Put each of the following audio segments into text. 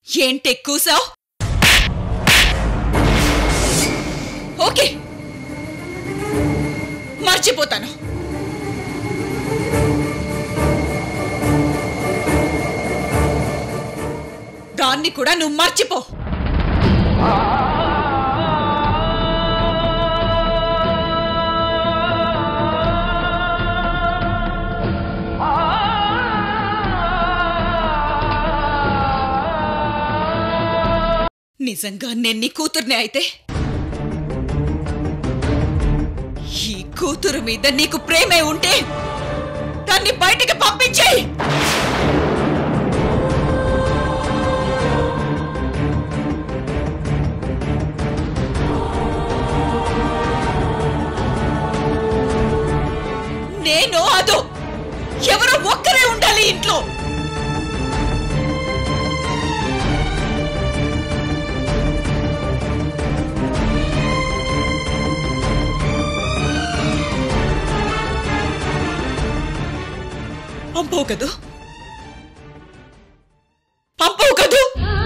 ఏంటే కూసావ్ ఓకే మర్చిపోతాను దాన్ని కూడా నువ్వు మర్చిపో నిజంగా నేను నీ కూతుర్నే అయితే ఈ కూతురు మీద నీకు ప్రేమే ఉంటే దాన్ని బయటికి పంపించేయి నేను అదో ఎవరో ఒక్కరే ఉండాలి ఇంట్లో పంపవు కదూ పంపవు కదూ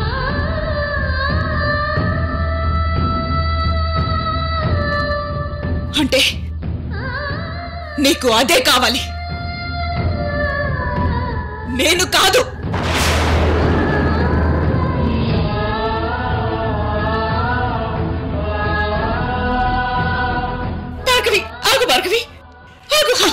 అంటే నీకు అదే కావాలి నేను కాదు భార్గవి ఆగు భార్గవి ఆగు హా.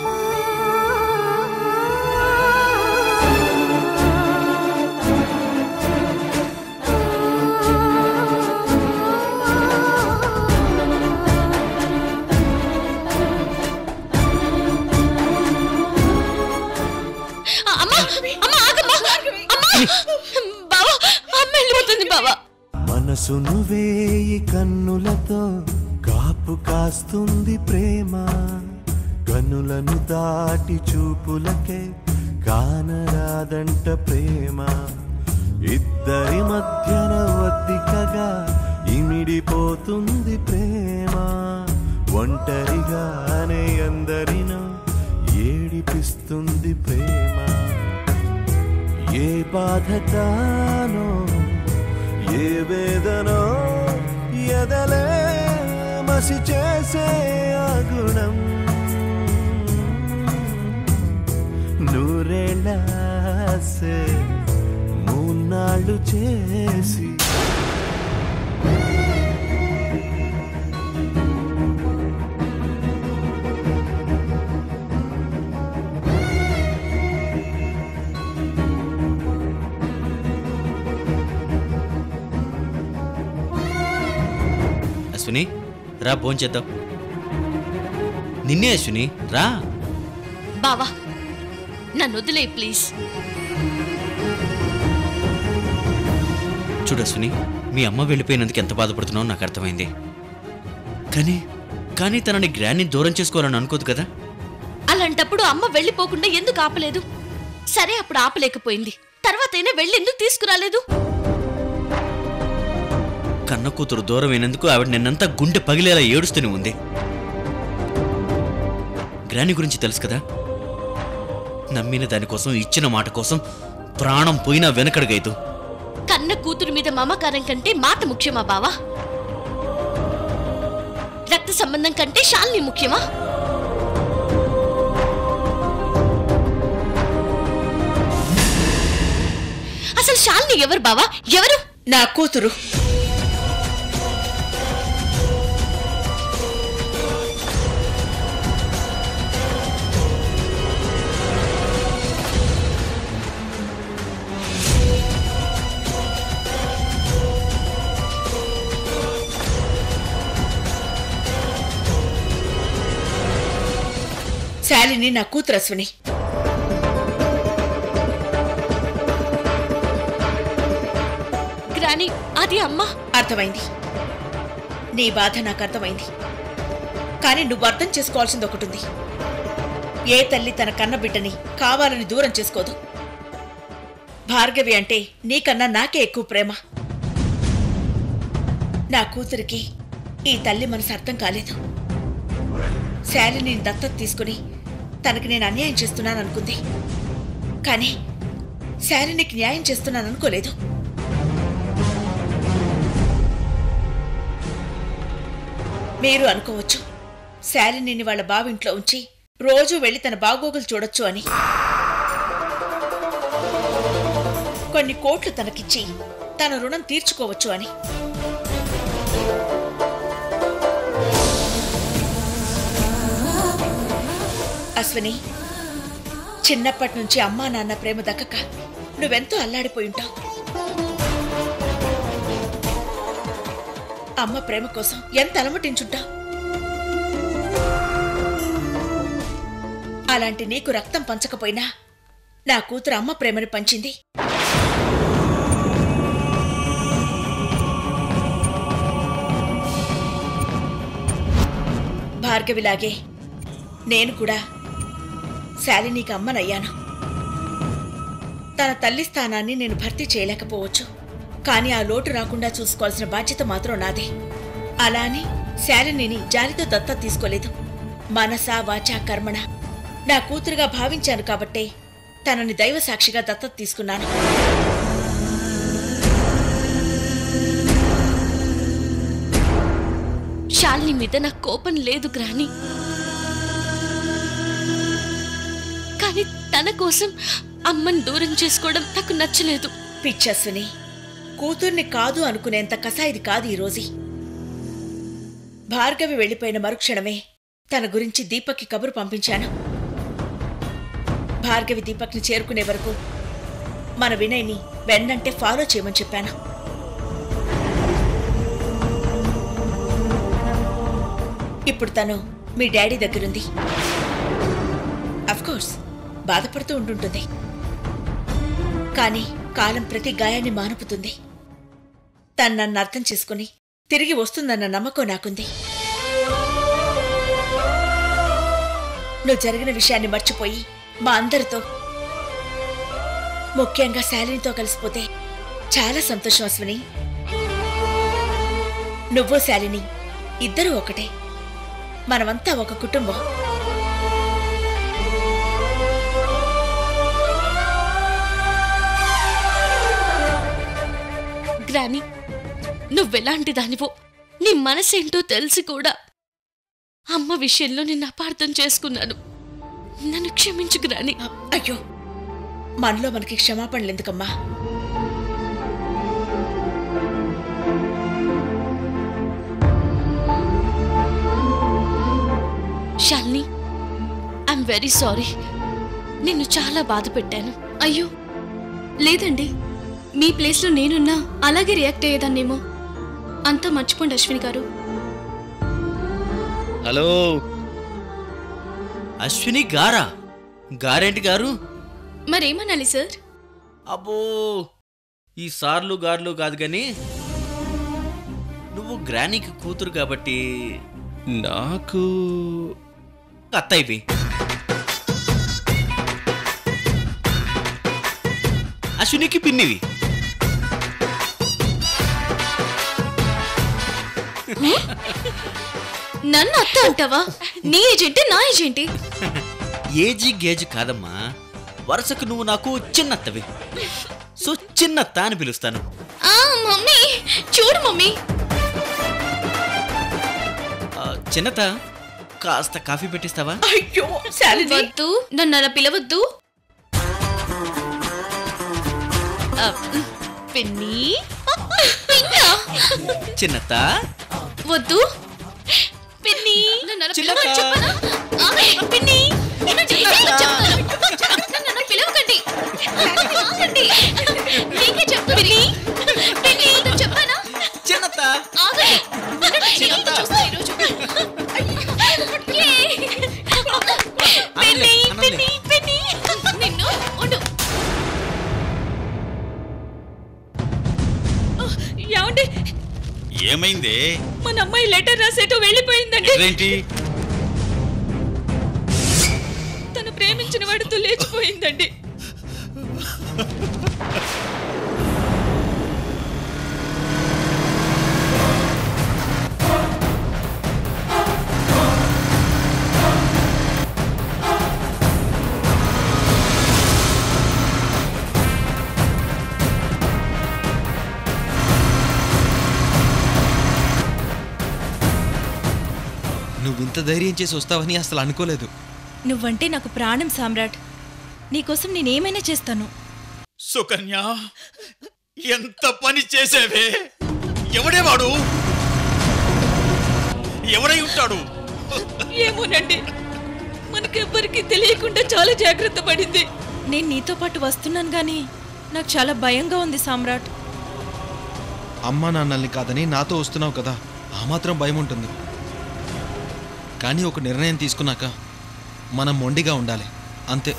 అమ్మా అమ్మా ఆగమ్మా అమ్మా బావా అమ్మ వెళ్ళిపోతుంది బావా మనసును వేయి కన్నులతో కాపు కాస్తుంది ప్రేమ కన్నులను దాటి చూపులకే కానరాదంట ప్రేమ ఇద్దరి మధ్యన ఒద్దికగా ఇమిడిపోతుంది ప్రేమ ఒంటరిగానే అందరినో ఏడిపిస్తుంది ప్రేమ ఏ బాధ తానో ఏ వేదనో ఎదలే మసి చేసే ఆ గుణం నూరేళ్ళాసే మూన్నాళ్ళు చేసి అశ్విని రా భోంచేద్దాం నిన్నే అశ్విని రా బావా నన్ను వదిలే ప్లీజ్ చూడు అశ్విని మీ అమ్మ వెళ్ళిపోయినందుకు ఎంత బాధపడుతున్నావో నాకు అర్థమైంది కానీ కానీ తనని గ్రాన్ని దూరం చేసుకోవాలని అనుకోదు కదా అలాంటప్పుడు అమ్మ వెళ్ళిపోకుండా ఎందుకు ఆపలేదు సరే అప్పుడు ఆపలేకపోయింది తర్వాతైనా వెళ్ళి ఎందుకు తీసుకురాలేదు కన్న కూతురు దూరం అయినందుకు ఆవిడ నిన్నంతా గుండె పగిలేలా ఏడుస్తూనే ఉంది గ్రాని గురించి తెలుసు కదా నమ్మిన దానికోసం ఇచ్చిన మాట కోసం ప్రాణం పోయినా వెనకడగైదు కన్న కూతురు మీద మమకారం కంటే మాట ముఖ్యమా బావా రక్త సంబంధం కంటే శాలిని ముఖ్యమా అసలు శాలిని ఎవరు బావా ఎవరు నా కూతురు శాలిని నా కూతురు అశ్విని గ్రాని అది అమ్మా అర్థమైంది నీ బాధ నాకు అర్థమైంది కానీ నువ్వు అర్థం చేసుకోవాల్సింది ఒకటి ఉంది ఏ తల్లి తన కన్న బిడ్డని కావాలని దూరం చేసుకోదు భార్గవి అంటే నీకన్నా నాకే ఎక్కువ ప్రేమ నా కూతురికి ఈ తల్లి మనసు అర్థం కాలేదు శాలిని దత్తత తీసుకుని తనకి నేను అన్యాయం చేస్తున్నాను అనుకుంది కానీ శాలినికి న్యాయం చేస్తున్నాను అనుకోలేదు మీరు అనుకోవచ్చు శాలినిని వాళ్ళ బావింట్లో ఉంచి రోజూ వెళ్లి తన బాగోగులు చూడొచ్చు అని కొన్ని కోట్లు తనకిచ్చి తన రుణం తీర్చుకోవచ్చు అని అశ్విని చిన్నప్పటి నుంచి అమ్మా నాన్న ప్రేమ దక్కక నువ్వెంతో అల్లాడిపోయి ఉంటావు అమ్మ ప్రేమ కోసం ఎంత అలమటించుంటావు అలాంటి నీకు రక్తం పంచకపోయినా నా కూతురు అమ్మ ప్రేమను పంచింది భార్గవిలాగే నేను కూడా శాలినికి అమ్మనయ్యాను తన తల్లి స్థానాన్ని నేను భర్తీ చేయలేకపోవచ్చు కానీ ఆ లోటు రాకుండా చూసుకోవాల్సిన బాధ్యత మాత్రం నాదే అలా అని శాలినిని జాలితో దత్త తీసుకోలేదు మనసా వాచా కర్మణ నా కూతురుగా భావించాను కాబట్టే తనని దైవ సాక్షిగా దత్తత తీసుకున్నాను శాలిని మీద నాకు కోపం లేదు గ్రాని కానీ తన కోసం అమ్మని దూరం చేసుకోవడం నాకు నచ్చలేదు పిచ్చస్సుని కూతుర్ని కాదు అనుకునేంత కసాయిది కాదు ఈ రోజు భార్గవి వెళ్ళిపోయిన మరుక్షణమే తన గురించి దీపక్కి కబురు పంపించాను భార్గవి దీపక్ని చేరుకునే వరకు మన వినయ్ని వెన్నంటే ఫాలో చేయమని చెప్పాను ఇప్పుడు తను మీ డాడీ దగ్గరుంది కోర్స్ బాధపడుతూ ఉంటుంటుంది కానీ కాలం ప్రతి గాయాన్ని మానుపుతుంది తను నన్ను అర్థం చేసుకుని తిరిగి వస్తుందన్న నమ్మకం నాకుంది నువ్వు జరిగిన విషయాన్ని మర్చిపోయి మా అందరితో ముఖ్యంగా శాలినితో కలిసిపోతే చాలా సంతోషం అశ్విని నువ్వు శాలిని ఇద్దరూ ఒకటే మనమంతా ఒక కుటుంబం గ్రాని నువ్వెలాంటి దానివో నీ మనసేంటో తెలిసి కూడా అమ్మ విషయంలో నిన్ను అపార్థం చేసుకున్నాను నన్ను క్షమించు గ్రాని అయ్యో మనలో మనకి క్షమాపణలు ఎందుకమ్మా శాలిని ఐఎమ్ వెరీ సారీ నిన్ను చాలా బాధ పెట్టాను అయ్యో లేదండి మీ ప్లేస్లో నేనున్నా అలాగే రియాక్ట్ అయ్యేదాన్నేమో అంతా మర్చిపోండి అశ్విని గారు హలో అశ్విని గారా గారేంటి గారు మరేమనాలి సార్ అబ్బో ఈ సార్లు గార్లు కాదు కానీ నువ్వు గ్రానీకి కూతురు కాబట్టి నాకు అత్తయ్యవి అశ్వినికి పిన్నివి నన్ను అత్త అంటావా నీ ఏజ్ ఏంటి నా ఏజ్ ఏంటి ఏజీ గేజ్ కాదమ్మా వరుసకు నువ్వు నాకు చిన్నత్తవి సో చిన్నత్త అని పిలుస్తాను ఆ మమ్మీ చూడు మమ్మీ ఆ, చిన్నత్త కాస్త కాఫీ పెట్టిస్తావా అయ్యో శాలిని వద్దు నన్ను అలా పిలవద్దు ఆ, పిన్ని పిన్నా? చిన్నత్త వద్దు పిన్ని నన్ను అలా చిన్నక్క. పిలవని చెప్పనా? ఆ, పిన్ని నన్ను చేసేయని చెప్తాను. నన్ను అలా పిలవకండి ఆగండి. నీకే చెప్తా పిన్ని పిన్ని నేను చెప్పానా చిన్నత్త ఆగండి నన్ను చేయండి చూస్తా ఈరోజు ఏ. అనలే, అనలే. పిన్ని పిన్ని నిన్ను ఉండు ఏమండి ఏమైంది మన అమ్మాయి లెటర్ రాసేటో వెళ్ళిపోయిందండి ఏంటి తను ప్రేమించిన వాడితో లేచిపోయిందండి ఇంత ధైర్యం చేసి వస్తావని అసలు అనుకోలేదు నువ్వంటే నాకు ప్రాణం సామ్రాట్ నీకోసం నేనేమైనా చేస్తాను సుకన్య ఎంత పని చేసావే ఎవడే వాడు ఎవడై ఉంటాడు ఏమోనండి మనకెవ్వరికి తెలియకుండా చాలా జాగ్రత్త పడింది నేను నీతో పాటు వస్తున్నాను గాని నాకు చాలా భయంగా ఉంది సామ్రాట్ అమ్మా నాన్నల్ని కాదని నాతో వస్తున్నావు కదా ఆ మాత్రం భయం ఉంటుంది కానీ ఒక నిర్ణయం తీసుకున్నాక మనం మొండిగా ఉండాలి అంతే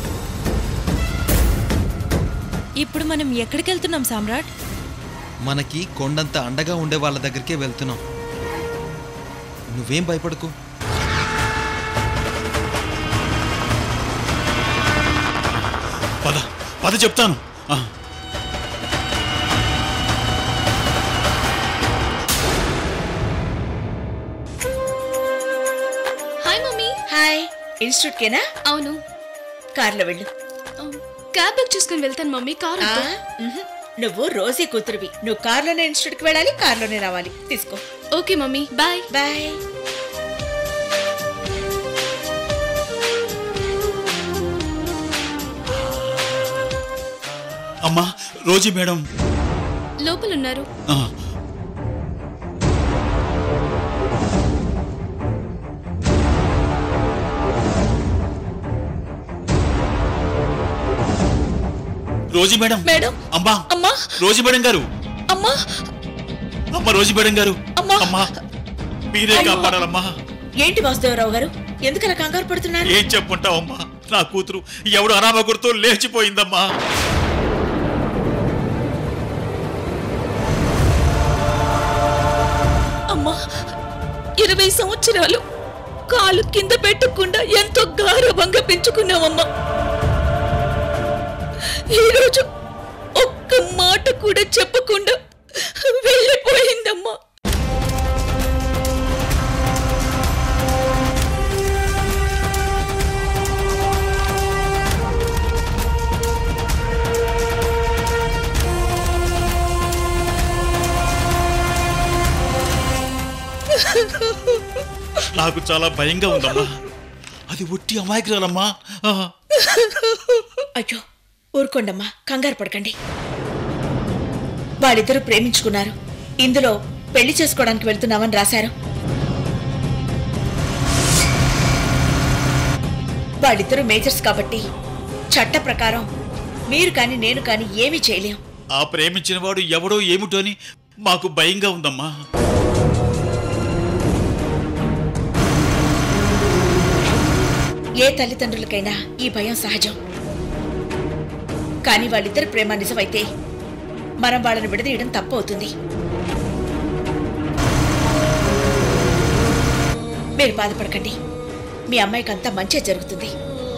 ఇప్పుడు మనం ఎక్కడికి వెళ్తున్నాం సామ్రాట్ మనకి కొండంత అండగా ఉండే వాళ్ళ దగ్గరికే వెళ్తున్నాం నువ్వేం భయపడకు పద పద చెప్తాను ఆ, హాయ్ మమ్మీ హాయ్ ఇన్స్టిట్యూట్ కేనా అవును కార్లో వెళ్ళు క్యాబ్ బుక్ చేసుకుని వెళ్తాను మమ్మీ కార్ ఆ, మ్హూ. నువ్వు రోజీ కూతురువి నువ్వు కార్లోనే ఇన్స్టిట్యూట్కి వెళ్ళాలి కార్లోనే రావాలి తీసుకో ఓకే మమ్మీ బాయ్ బాయ్ అమ్మా రోజీ మేడం లోపల ఉన్నారు ఆ, రోజీ మేడం మేడం అమ్మా అమ్మా రోజీ మేడం గారు అమ్మా అమ్మ రోజీ మేడం గారు అమ్మా. అమ్మా మీరే అయ్యో. కాపాడాలమ్మా ఏంటి వాసుదేవరావు గారు ఎందుకలా కంగారు పడుతున్నారు ఏం చెప్పుంటావమ్మా నా కూతురు ఎవడు అనామకుడితో లేచిపోయిందమ్మా అమ్మా ఇరవై సంవత్సరాలు కాలు కింద పెట్టకుండా ఎంతో గారవంగా పెంచుకున్నావమ్మా ఈరోజు ఒక్క మాట కూడా చెప్పకుండా వెళ్ళిపోయిందమ్మా నాకు చాలా భయంగా ఉందమ్మా అది ఒట్టి అమాయకురాలమ్మా ఆ, అయ్యో ఊరుకోండమ్మా కంగారు పడకండి వాళ్ళిద్దరూ ప్రేమించుకున్నారు ఇందులో పెళ్లి చేసుకోవడానికి వెళ్తున్నామని రాశారు వాళ్ళిద్దరూ మేజర్స్ కాబట్టి చట్ట ప్రకారం మీరు కానీ నేను కానీ ఏమీ చేయలేం ఆ ప్రేమించిన వాడు ఎవడో ఏమిటో అని మాకు భయంగా ఉందమ్మా ఏ తల్లిదండ్రులకైనా ఈ భయం సహజం కానీ వాళ్ళిద్దరి ప్రేమ నిజమైతే మనం వాళ్ళని విడదీయడం తప్పు అవుతుంది మీరు బాధపడకండి మీ అమ్మాయికి అంతా మంచే జరుగుతుంది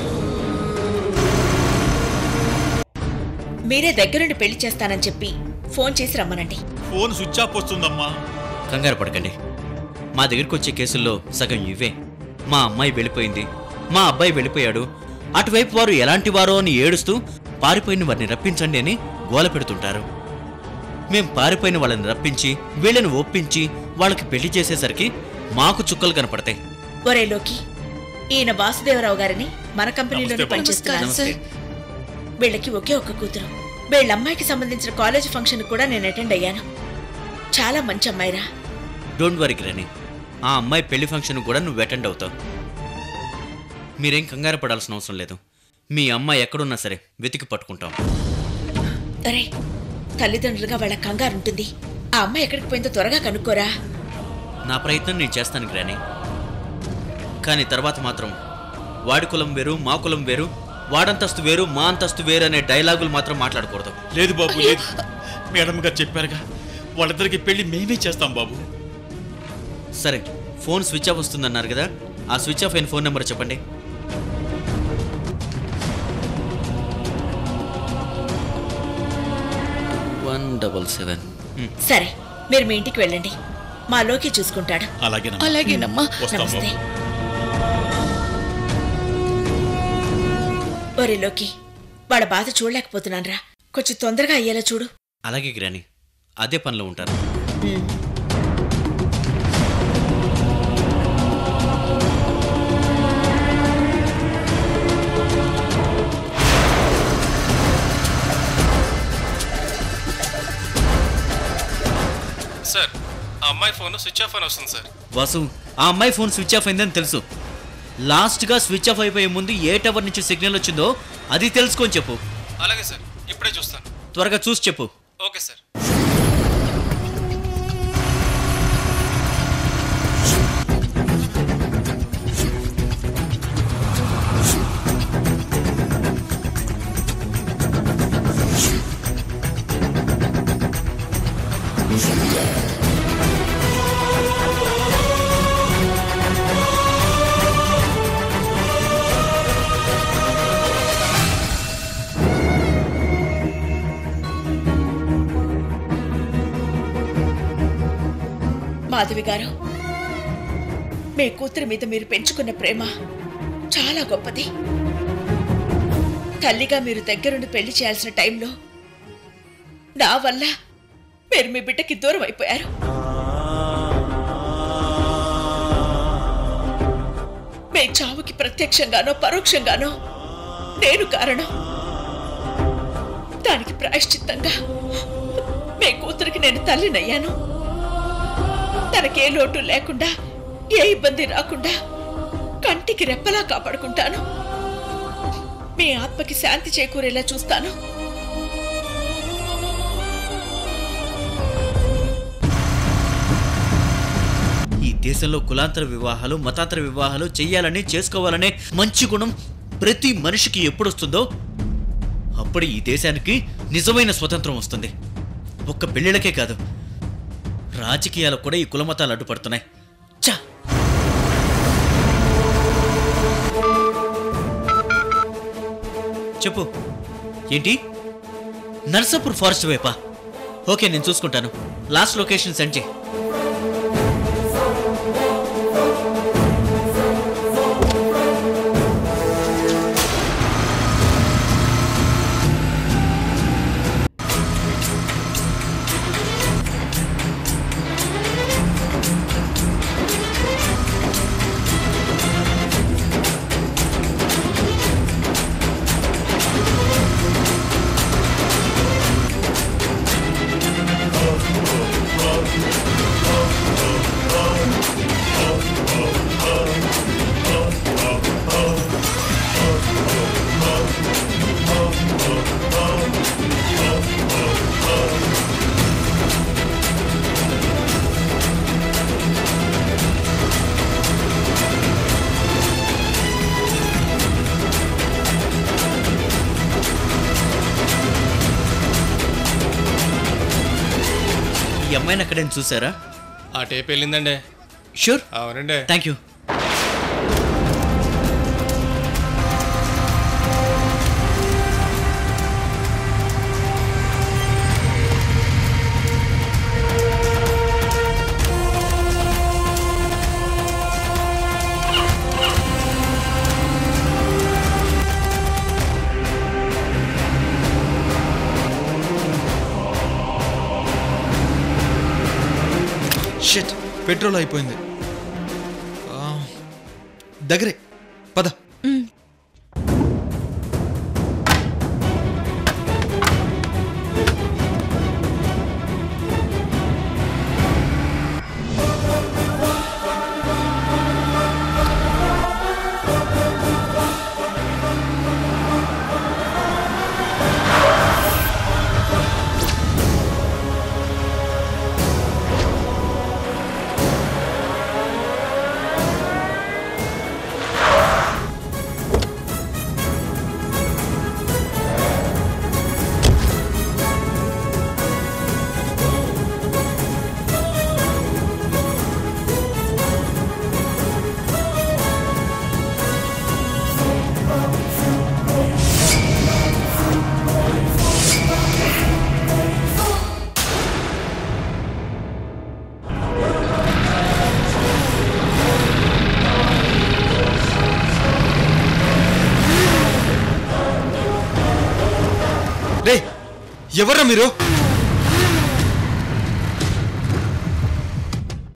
మీరే దగ్గరుండి పెళ్లి చేస్తానని చెప్పి ఫోన్ చేసి రమ్మనండి ఫోన్ స్విచ్ ఆఫ్ వస్తుందమ్మా కంగారు పడకండి మా దగ్గరికి వచ్చే కేసుల్లో సగం ఇవే మా అమ్మాయి వెళ్ళిపోయింది మా అబ్బాయి వెళ్ళిపోయాడు అటువైపు వారు ఎలాంటి వారో అని ఏడుస్తూ పారిపోయిన వారిని రప్పించండి అని గోల పెడుతుంటారు మేం పారిపోయిన వాళ్ళని రప్పించి వీళ్ళని ఒప్పించి వాళ్ళకి పెళ్లి చేసేసరికి మాకు చుక్కలు కనపడతాయి ఒరే లోకి ఈయన వాసుదేవరావు గారిని మన కంపెనీలోనే నమస్తే, పనిచేస్తున్నారు నమస్తే వీళ్ళకి ఒకే ఒక్క కూతురు వీళ్ళ అమ్మాయికి సంబంధించిన కాలేజ్ ఫంక్షన్ కూడా నేను అటెండ్ అయ్యాను చాలా మంచి అమ్మాయిరా డోంట్ వరీ గ్రాని ఆ అమ్మాయి పెళ్లి ఫంక్షన్ కూడా నువ్వు అటెండ్ అవుతావు మీరేం కంగారు పడాల్సిన అవసరం లేదు మీ అమ్మాయి ఎక్కడున్నా సరే వెతికి పట్టుకుంటాం అరే తల్లిదండ్రులుగా వాళ్ళ కంగారు ఉంటుంది ఆ అమ్మాయి ఎక్కడికి పోయిందో త్వరగా కనుక్కోరా నా ప్రయత్నం నేను చేస్తాను గ్రాని కానీ తర్వాత మాత్రం వాడి కులం వేరు మా కులం వేరు వాడంతస్తు వేరు మా అంతస్తు వేరు అనే డైలాగులు మాత్రం మాట్లాడకూడదు లేదు బాబు లేదు మేడం గారు చెప్పారుగా వాళ్ళిద్దరికి పెళ్లి మేమే చేస్తాం బాబు సరే ఫోన్ స్విచ్ ఆఫ్ వస్తుందన్నారు కదా ఆ స్విచ్ ఆఫ్ అయిన ఫోన్ నెంబర్ చెప్పండి వన్ డబల్ సెవెన్ సరే మీరు మీ ఇంటికి వెళ్ళండి మా లోకి చూసుకుంటాడు అలాగేనమ్మా అలాగేనమ్మా వస్తాం నమస్తే బాబు ఒరే లోకి వాళ్ళ బాధ చూడలేకపోతున్నానురా కొంచెం తొందరగా అయ్యేలా చూడు అలాగే గ్రాని అదే పనిలో ఉంటాను సార్ ఆ అమ్మాయి ఫోన్ స్విచ్ ఆఫ్ అని వస్తుంది సార్ వాసు ఆ అమ్మాయి ఫోన్ స్విచ్ ఆఫ్ అయిందని తెలుసు లాస్ట్గా స్విచ్ ఆఫ్ అయిపోయే ముందు ఏ టవర్ నుంచి సిగ్నల్ వచ్చిందో అది తెలుసుకొని చెప్పు అలాగే సార్ ఇప్పుడే చూస్తాను త్వరగా చూసి చెప్పు ఓకే సార్ మాధవి గారు మీ కూతురి మీద మీరు పెంచుకున్న ప్రేమ చాలా గొప్పది తల్లిగా మీరు దగ్గరుండి పెళ్లి చేయాల్సిన టైంలో నా వల్ల మీరు మీ బిడ్డకి దూరం అయిపోయారు మీ చావుకి ప్రత్యక్షంగానో పరోక్షంగానో నేను కారణం దానికి ప్రాయశ్చిత్తంగా మీ కూతురికి నేను తల్లినయ్యాను తనకే లోటు లేకుండా ఏ ఇబ్బంది రాకుండా కంటికి రెప్పలా కాపాడుకుంటాను మీ ఆత్మకి శాంతి చేకూరేలా చూస్తాను ఈ దేశంలో కులాంతర వివాహాలు మతాంతర వివాహాలు చెయ్యాలని చేసుకోవాలనే మంచి గుణం ప్రతి మనిషికి ఎప్పుడొస్తుందో అప్పుడు ఈ దేశానికి నిజమైన స్వతంత్రం వస్తుంది ఒక్క పెళ్ళిళ్ళకే కాదు రాజకీయాలకు కూడా ఈ కులమతాలు అడ్డుపడుతున్నాయి చా చెప్పు ఏంటి నర్సాపూర్ ఫారెస్ట్ వైపా ఓకే నేను చూసుకుంటాను లాస్ట్ లొకేషన్ సెండ్ చేయి ఈ అమ్మాయిని అక్కడేం చూసారా ఆ టేప్ వెళ్ళిందండి షూర్ అవునండి థ్యాంక్ యూ షిట్ పెట్రోల్ అయిపోయింది ఆ, దగ్గరే పద రే ఎవర్రా మీరు